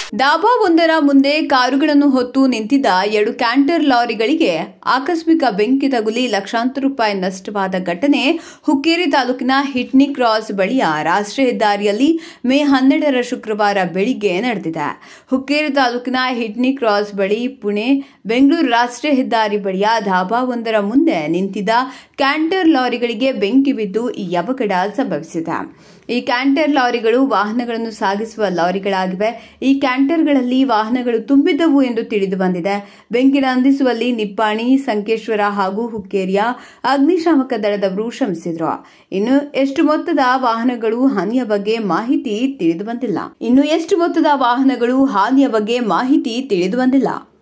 ಡಾಬಾ ಒಂದರ ಮುಂದೆ ಕಾರುಗಳನ್ನು ಹೊತ್ತು ನಿಂತಿದ್ದ ಎರಡು ಕ್ಯಾಂಟರ್ ಲಾರಿಗಳಿಗೆ ಆಕಸ್ಮಿಕ ಬೆಂಕಿ ತಗುಲಿ ಲಕ್ಷಾಂತರ ರೂಪಾಯಿ ನಷ್ಟವಾದ ಘಟನೆ ಹುಕ್ಕೇರಿ ತಾಲೂಕಿನ ಹಿಟ್ನಿ ಕ್ರಾಸ್ ಬಳಿಯ ರಾಷ್ಟ್ರೀಯ ಹೆದ್ದಾರಿಯಲ್ಲಿ ಮೇ ಹನ್ನೆರಡರ ಶುಕ್ರವಾರ ಬೆಳಿಗ್ಗೆ ನಡೆದಿದೆ ಹುಕ್ಕೇರಿ ತಾಲೂಕಿನ ಹಿಟ್ನಿ ಕ್ರಾಸ್ ಬಳಿ ಪುಣೆ ಬೆಂಗಳೂರು ರಾಷ್ಟ್ರೀಯ ಹೆದ್ದಾರಿ ಬಳಿಯ ಧಾಬಾ ಒಂದರ ಮುಂದೆ ನಿಂತಿದ್ದ ಕ್ಯಾಂಟರ್ ಲಾರಿಗಳಿಗೆ ಬೆಂಕಿ ಬಿದ್ದು ಈ ಅವಘಡ ಸಂಭವಿಸಿದೆ ಈ ಕ್ಯಾಂಟರ್ ಲಾರಿಗಳು ವಾಹನಗಳನ್ನು ಸಾಗಿಸುವ ಲಾರಿಗಳಾಗಿವೆ ಈ ಕ್ಯಾಂಟರ್ಗಳಲ್ಲಿ ವಾಹನಗಳು ತುಂಬಿದ್ದವು ಎಂದು ತಿಳಿದು ಬಂದಿದೆ ಬೆಂಕಿ ನಂದಿಸುವಲ್ಲಿ ನಿಪ್ಪಾಣಿ ಸಂಕೇಶ್ವರ ಹಾಗೂ ಹುಕ್ಕೇರಿಯ ಅಗ್ನಿಶಾಮಕ ದಳದವರು ಶ್ರಮಿಸಿದ್ರು ಇನ್ನು ಎಷ್ಟು ಮೊತ್ತದ ವಾಹನಗಳು ಹಾನಿಯ ಬಗ್ಗೆ ಮಾಹಿತಿ ತಿಳಿದು ಬಂದಿಲ್ಲ ಇನ್ನು ಎಷ್ಟು ಮೊತ್ತದ ವಾಹನಗಳು ಹಾನಿಯ ಬಗ್ಗೆ ಮಾಹಿತಿ ತಿಳಿದು ಬಂದಿಲ್ಲ